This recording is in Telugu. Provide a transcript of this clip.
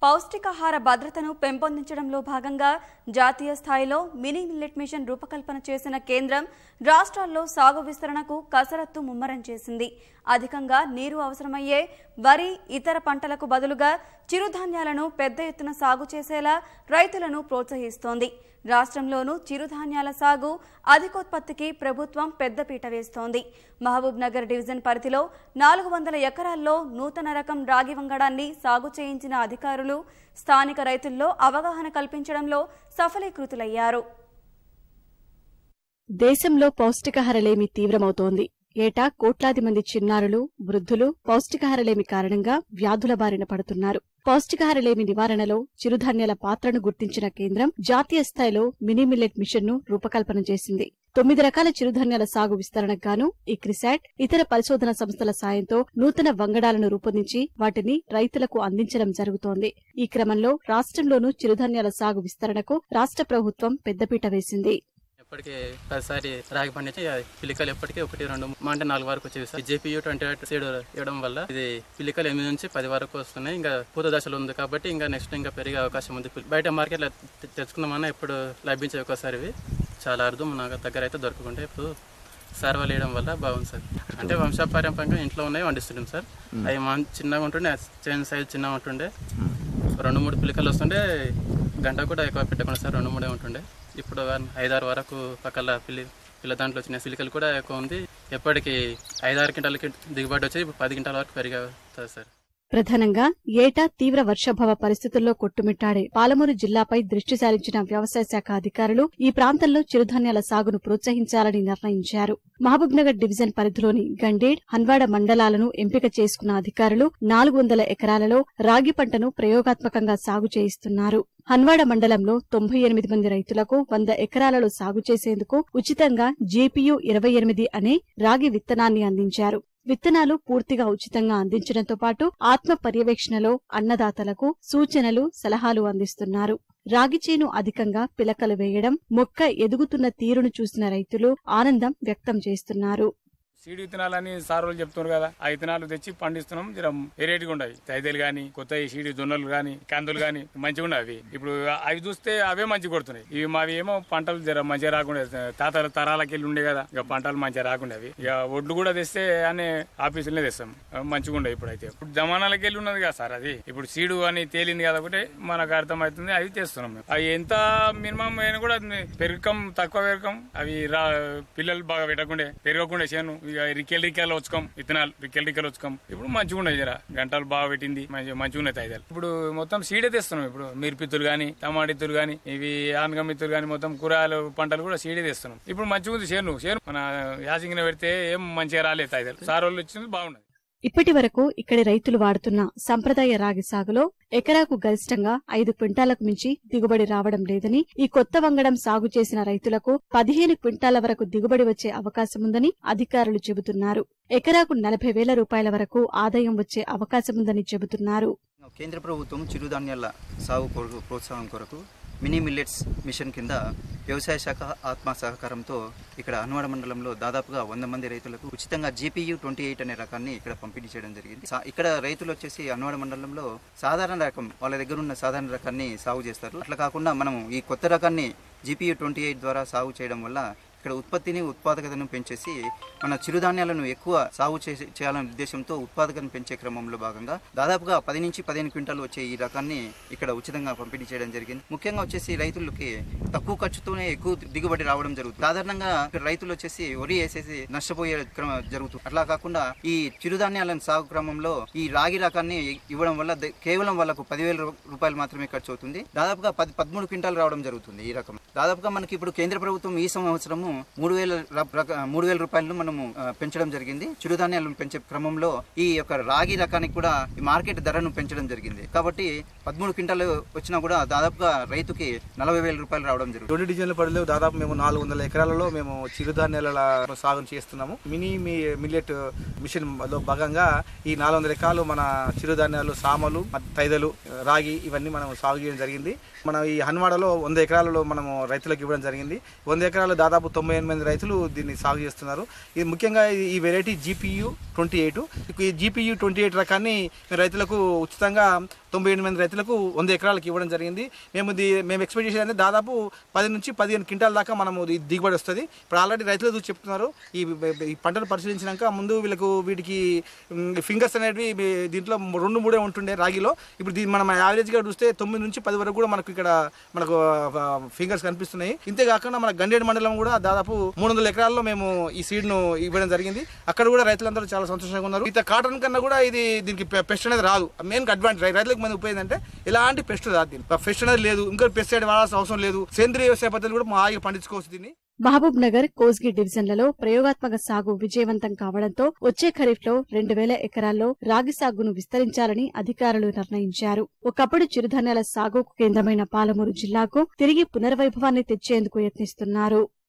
పౌష్టికాహార భద్రతను పెంపొందించడంలో భాగంగా జాతీయ స్థాయిలో మినీ మిల్లెట్ మిషన్ రూపకల్పన చేసిన కేంద్రం రాష్ట్రాల్లో సాగు విస్తరణకు కసరత్తు ముమ్మరం చేసింది అధికంగా నీరు అవసరమయ్యే వరి ఇతర పంటలకు బదులుగా చిరుధాన్యాలను పెద్ద ఎత్తున సాగు చేసేలా రైతులను ప్రోత్సహిస్తోంది రాష్ట్రంలోనూ చిరుధాన్యాల సాగు అధికోత్పత్తికి ప్రభుత్వం పెద్దపీట వేస్తోంది మహబూబ్ నగర్ డివిజన్ పరిధిలో నాలుగు వందల ఎకరాల్లో నూతన రకం రాగి వంగడాన్ని సాగు చేయించిన అధికారులు స్థానిక రైతుల్లో అవగాహన కల్పించడంలో సఫలీకృతులయ్యారు దేశంలో పౌష్టికాహారలేమి తీవ్రమవుతోంది ఏటా కోట్లాది మంది చిన్నారులు వృద్ధులు పౌష్టికాహారలేమి కారణంగా వ్యాధుల బారిన పడుతున్నారు పౌష్టికాహారలేమి నివారణలో చిరుధాన్యాల పాత్రను గుర్తించిన కేంద్రం జాతీయ స్థాయిలో మినీ మిల్లెట్ మిషన్ ను రూపకల్పన చేసింది తొమ్మిది రకాల చిరుధాన్యాల సాగు విస్తరణకు గాను ఈ క్రిసాట్ ఇతర పరిశోధన సంస్థల సాయంతో నూతన వంగడాలను రూపొందించి వాటిని రైతులకు అందించడం జరుగుతోంది ఈ క్రమంలో రాష్ట్రంలోనూ చిరుధాన్యాల సాగు విస్తరణకు రాష్ట్ర ప్రభుత్వం పెద్దపీట వేసింది ఎప్పటికీ ప్రతిసారి రాగి పండించి ఆ పిలికలు ఎప్పటికీ ఒకటి రెండు మా అంటే నాలుగు వరకు వచ్చేవి sir JPU twenty eight seed ఇవ్వడం వల్ల ఇది పిలికలు ఎనిమిది నుంచి పది వరకు వస్తున్నాయి ఇంకా పూత దశలో ఉంది కాబట్టి ఇంకా నెక్స్ట్ ఇంకా పెరిగే అవకాశం ఉంది బయట మార్కెట్లో తె- తెచ్చుకుందామన్నా ఇప్పుడు లభించే ఒకసారి ఇవి చాలా అర్థం మన దగ్గర అయితే దొరకకుంటే ఇప్పుడు సర్వలు వేయడం వల్ల బాగుంది సార్ అంటే వంశపారంపరంగా ఇంట్లో ఉన్నాయి వండిస్తున్నాం సార్ అవి మా చిన్నగా ఉంటుండే చైన్ సైజ్ చిన్నగా ఉంటుండే రెండు మూడు పిలికలు వస్తుండే గంట కూడా ఎక్కువ పెట్టకుండా సార్ రెండు మూడే ఉంటుండే ఇప్పుడు ఐదారు వరకు పక్కల పిల్లి పిల్ల దాంట్లో వచ్చిన పిలికలు కూడా ఎక్కువ ఉంది ఎప్పటికీ ఐదారు క్వింటాలకి దిగుబడి వచ్చేది ఇప్పుడు పది క్వింటాల వరకు పెరిగవుతుంది సార్ ప్రధానంగా ఏటా తీవ్ర వర్షాభావ పరిస్థితుల్లో కొట్టుమిట్టాడే పాలమూరు జిల్లాపై దృష్టి సారించిన వ్యవసాయ శాఖ అధికారులు ఈ ప్రాంతంలో చిరుధాన్యాల సాగును ప్రోత్సహించాలని నిర్ణయించారు మహబూబ్నగర్ డివిజన్ పరిధిలోని గండేడ్ హన్వాడ మండలాలను ఎంపిక చేసుకున్న అధికారులు నాలుగు వందల ఎకరాలలో రాగి పంటను ప్రయోగాత్మకంగా సాగు చేయిస్తున్నారు హన్వాడ మండలంలో తొంభై ఎనిమిది మంది రైతులకు వంద ఎకరాలలో సాగు చేసేందుకు ఉచితంగా జేపీయూ ఇరవై ఎనిమిది అనే రాగి విత్తనాన్ని అందించారు విత్తనాలు పూర్తిగా ఉచితంగా అందించడంతో పాటు ఆత్మ పర్యవేక్షణలో అన్నదాతలకు సూచనలు సలహాలు అందిస్తున్నారు రాగి చేను అధికంగా పిలకలు వేయడం మొక్క ఎదుగుతున్న తీరును చూసిన రైతులు ఆనందం వ్యక్తం చేస్తున్నారు సీడ్ విత్తనాలని సార్ వాళ్ళు చెప్తున్నారు కదా ఆ విత్తనాలు తెచ్చి పండిస్తున్నాం జర వెరైటీగా ఉన్నాయి తైదలు గాని కొత్త ఈ సీడి జొన్నలు గాని కందులు గాని మంచిగా ఉన్నాయి అవి ఇప్పుడు అవి చూస్తే అవే మంచిగా కొడుతున్నాయి ఇవి మావి ఏమో పంటలు జర మంచిగా రాకుండా తాతల తరాలకి వెళ్ళి ఉండే కదా ఇక పంటలు మంచిగా రాకుండా అవి ఇక ఒడ్లు కూడా తెస్తే అనే ఆఫీసులనే తెస్తాం అవి మంచిగా ఉండే ఇప్పుడు అయితే ఇప్పుడు జమానాలకి వెళ్ళి ఉన్నది కదా సార్ అది ఇప్పుడు సీడు అని తేలింది కదా ఒకటి మనకు అర్థమవుతుంది అవి తెస్తున్నాం మేము. అవి ఎంత మినిమం అయినా కూడా పెరగకం తక్కువ పెరగకం అవి రా పిల్లలు బాగా పెట్టకుండా పెరగకుండా చేను ఇక రికెల్ రికెల్ వచ్చుకోం విత్తనాలు రికెల్ రికెల్ వచ్చుకోం ఇప్పుడు మంచిగా ఉన్నాయి జర గంటలు బాగా పెట్టింది మంచి- మంచిగా ఉన్నాయి తాయిదాలు ఇప్పుడు మొత్తం సీడే తెస్తున్నాం ఇప్పుడు మిరపిత్తులు గాని టమాటిత్తులు గాని ఇవి ఆనగమిత్తులు గాని మొత్తం కూరగాయలు పంటలు కూడా సీడే తెస్తున్నాం ఇప్పుడు మంచిగా ఉంది చేను చేను మన యాసింగిన పెడితే ఏం మంచిగా రాలేదు తాయిదాలు సార్ వాళ్ళు వచ్చింది బాగున్నది ఇప్పటి వరకు ఇక్కడి రైతులు వాడుతున్న సంప్రదాయ రాగి సాగులో ఎకరాకు గరిష్టంగా ఐదు క్వింటాలకు మించి దిగుబడి రావడం లేదని ఈ కొత్త వంగడం సాగు చేసిన రైతులకు పదిహేను క్వింటాల వరకు దిగుబడి వచ్చే అవకాశముందని అధికారులు చెబుతున్నారు ఎకరాకు నలభై వేల రూపాయల వరకు ఆదాయం వచ్చే అవకాశముందని చెబుతున్నారు కేంద్ర ప్రభుత్వం చిరుధాన్యాల సాగు కొరకు ప్రోత్సాహం కొరకు మినీ మిల్లెట్స్ మిషన్ కింద వ్యవసాయ శాఖ ఆత్మ సహకారంతో ఇక్కడ అన్వాడ మండలంలో దాదాపుగా వంద మంది రైతులకు ఉచితంగా జీపీయూ ట్వంటీ ఎయిట్ అనే రకాన్ని ఇక్కడ పంపిణీ చేయడం జరిగింది సా- ఇక్కడ రైతులు వచ్చేసి అన్వాడ మండలంలో సాధారణ రకం వాళ్ళ దగ్గర ఉన్న సాధారణ రకాన్ని సాగు చేస్తారు అట్లా కాకుండా మనం ఈ కొత్త రకాన్ని జీపీయూ ట్వంటీ ఎయిట్ ద్వారా సాగు చేయడం వల్ల ఇక్కడ ఉత్పత్తిని ఉత్పాదకతను పెంచేసి మన చిరుధాన్యాలను ఎక్కువ సాగు చేసే చేయాలనే ఉద్దేశంతో ఉత్పాదకతను పెంచే క్రమంలో భాగంగా దాదాపుగా పది నుంచి పదిహేను క్వింటాలు వచ్చే ఈ రకాన్ని ఇక్కడ ఉచితంగా పంపిణీ చేయడం జరిగింది ముఖ్యంగా వచ్చేసి రైతులకి తక్కువ ఖర్చుతోనే ఎక్కువ దిగుబడి రావడం జరుగుతుంది సాధారణంగా ఇక్కడ రైతులు వచ్చేసి వరి వేసేసి నష్టపోయే క్రమం జరుగుతుంది అట్లా కాకుండా ఈ చిరుధాన్యాలను సాగు క్రమంలో ఈ రాగి రకాన్ని ఇవ్వడం వల్ల ద- కేవలం వాళ్ళకు పదివేల రూ- రూపాయలు మాత్రమే ఖర్చు అవుతుంది దాదాపుగా పది పదమూడు క్వింటాలు రావడం జరుగుతుంది ఈ రకం దాదాపుగా మనకి ఇప్పుడు కేంద్ర ప్రభుత్వం ఈ సంవత్సరము మూడు వేల ర- రక- మూడు వేల రూపాయలను మనము ఆ, పెంచడం జరిగింది చిరుధాన్యాలను పెంచే క్రమంలో ఈ యొక్క రాగి రకానికి కూడా ఈ మార్కెట్ ధరను పెంచడం జరిగింది కాబట్టి పదమూడు క్వింటాలు వచ్చినా కూడా దాదాపుగా రైతుకి నలభై వేల రూపాయలు రావడం జరుగుతుంది రెండు డివిజన్ల పరిధిలో దాదాపు మేము నాలుగు వందల ఎకరాలలో మేము చిరుధాన్యాల సాగు చేస్తున్నాము మినీ మీ మిల్లెట్ మిషన్ లో భాగంగా ఈ నాలుగు వందల ఎకరాలు మన చిరుధాన్యాలు సామలు మ- తైదలు రాగి ఇవన్నీ మనం సాగు చేయడం జరిగింది మన ఈ హన్వాడలో వంద ఎకరాలలో మనము రైతులకు ఇవ్వడం జరిగింది వంద ఎకరాలు దాదాపు తొంభై ఎనిమిది రైతులు దీన్ని సాగు చేస్తున్నారు ఇది ముఖ్యంగా ఈ- ఈ వెరైటీ జీపీయూ ట్వంటీ ఎయిట్ ఈ జీపీయూ ట్వంటీ ఎయిట్ రకాన్ని రైతులకు ఉచితంగా తొంభై ఎనిమిది మంది రైతులకు వంద ఎకరాలకు ఇవ్వడం జరిగింది మేము ఇది మేము ఎక్స్పెక్ట్ చేసేది అంటే దాదాపు పది నుంచి పదిహేను క్వింటాల దాకా మనము ఇది దిగుబడి వస్తుంది ఇప్పుడు ఆల్రెడీ రైతులు చూసి చెప్తున్నారు ఈ ఈ పంటను పరిశీలించినాక ముందు వీళ్ళకు వీటికి ఫింగర్స్ అనేవి దీంట్లో రెండు మూడే ఉంటుండే రాగిలో ఇప్పుడు దీన్ని మనం యావరేజ్గా చూస్తే తొమ్మిది నుంచి పది వరకు కూడా మనకు ఇక్కడ మనకు ఫింగర్స్ కనిపిస్తున్నాయి ఇంతే కాకుండా మన గండేడు మండలం కూడా దాదాపు మూడు వందల ఎకరాల్లో మేము ఈ సీడ్ ను ఇవ్వడం జరిగింది అక్కడ కూడా రైతులందరూ చాలా సంతోషంగా ఉన్నారు ఇంత కాటన్ కన్నా కూడా ఇది దీనికి పెస్ట్ అనేది రాదు మెయిన్ అడ్వాంటేజ్ రైతులకు మంది ఉపయోగం ఏంటంటే ఎలాంటి పెస్ట్ రాదు దీనికి పెస్ట్ అనేది లేదు ఇంకా పెస్టిసైడ్ వాడాల్సిన అవసరం లేదు సేంద్రియ వ్యవసాయ పద్ధతులు కూడా మా పండించుకోవచ్చు దీన్ని మహబూబ్ నగర్ కోస్గి డివిజన్లలో ప్రయోగాత్మక సాగు విజయవంతం కావడంతో వచ్చే ఖరీఫ్ లో రెండు వేల ఎకరాల్లో రాగి సాగును విస్తరించాలని అధికారులు నిర్ణయించారు ఒకప్పుడు చిరుధాన్యాల సాగుకు కేంద్రమైన పాలమూరు జిల్లాకు తిరిగి పునర్వైభవాన్ని తెచ్చేందుకు యత్నిస్తున్నారు